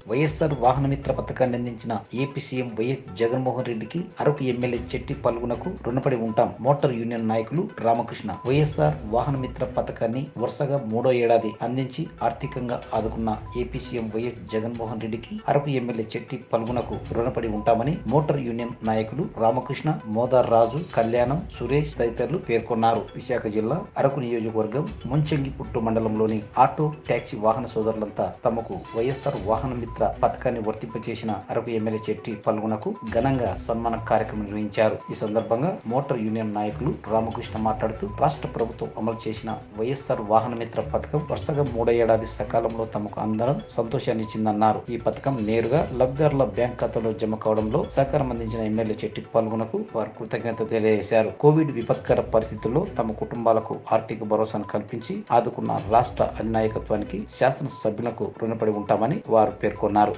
వైఎస్ఆర్ వాహన మిత్ర పథకాన్ని అందించిన ఏపీ సీఎం వైఎస్ జగన్మోహన్ రెడ్డికి అరకు ఎమ్మెల్యే చెట్టి పల్గునకు రుణపడి ఉంటాం మోటార్ యూనియన్ నాయకులు రామకృష్ణ వైఎస్ఆర్ వాహన మిత్ర పథకాన్ని వరుసగా మూడో ఏడాది అందించి ఆర్థికంగా ఆదుకున్న ఏపీ సీఎం వైఎస్ జగన్మోహన్ రెడ్డికి అరకు ఎమ్మెల్యే చెట్టి పల్గునకు రుణపడి ఉంటామని మోటార్ యూనియన్ నాయకులు రామకృష్ణ మోదార్ రాజు కళ్యాణం సురేష్ తదితరులు పేర్కొన్నారు విశాఖ జిల్లా అరకు నియోజకవర్గం ముంచంగిపుట్టు మండలంలోని ఆటో ట్యాక్సీ వాహన సోదరులంతా తమకు వైఎస్ఆర్ వాహన మిత్ర పథకాన్ని వర్తింపచేసిన అరకు ఎమ్మెల్యే చెట్టి పల్గునకు ఘనంగా సన్మాన కార్యక్రమం నిర్వహించారు ఈ సందర్భంగా మోటార్ యూనియన్ నాయకులు రామకృష్ణ మాట్లాడుతూ రాష్ట్ర ప్రభుత్వం అమలు చేసిన వైఎస్ఆర్ వాహన మిత్ర పథకం వరుసగా మూడో ఏడాది సకాలంలో తమకు అందరం సంతోషాన్ని ఇచ్చిందన్నారు ఈ పథకం నేరుగా లబ్ధిదారుల బ్యాంక్ ఖాతాలో జమ కావడంలో సహకారం అందించిన ఎమ్మెల్యే చెట్టి పాల్గొనకు వారు కృతజ్ఞత తెలియజేశారు కోవిడ్ విపత్కర పరిస్థితుల్లో తమ కుటుంబాలకు ఆర్థిక భరోసాను కల్పించి ఆదుకున్న రాష్ట్ర అధినాయకత్వానికి శాసనసభ్యులకు రుణపడి ఉంటామని వారు పేర్కొన్నారు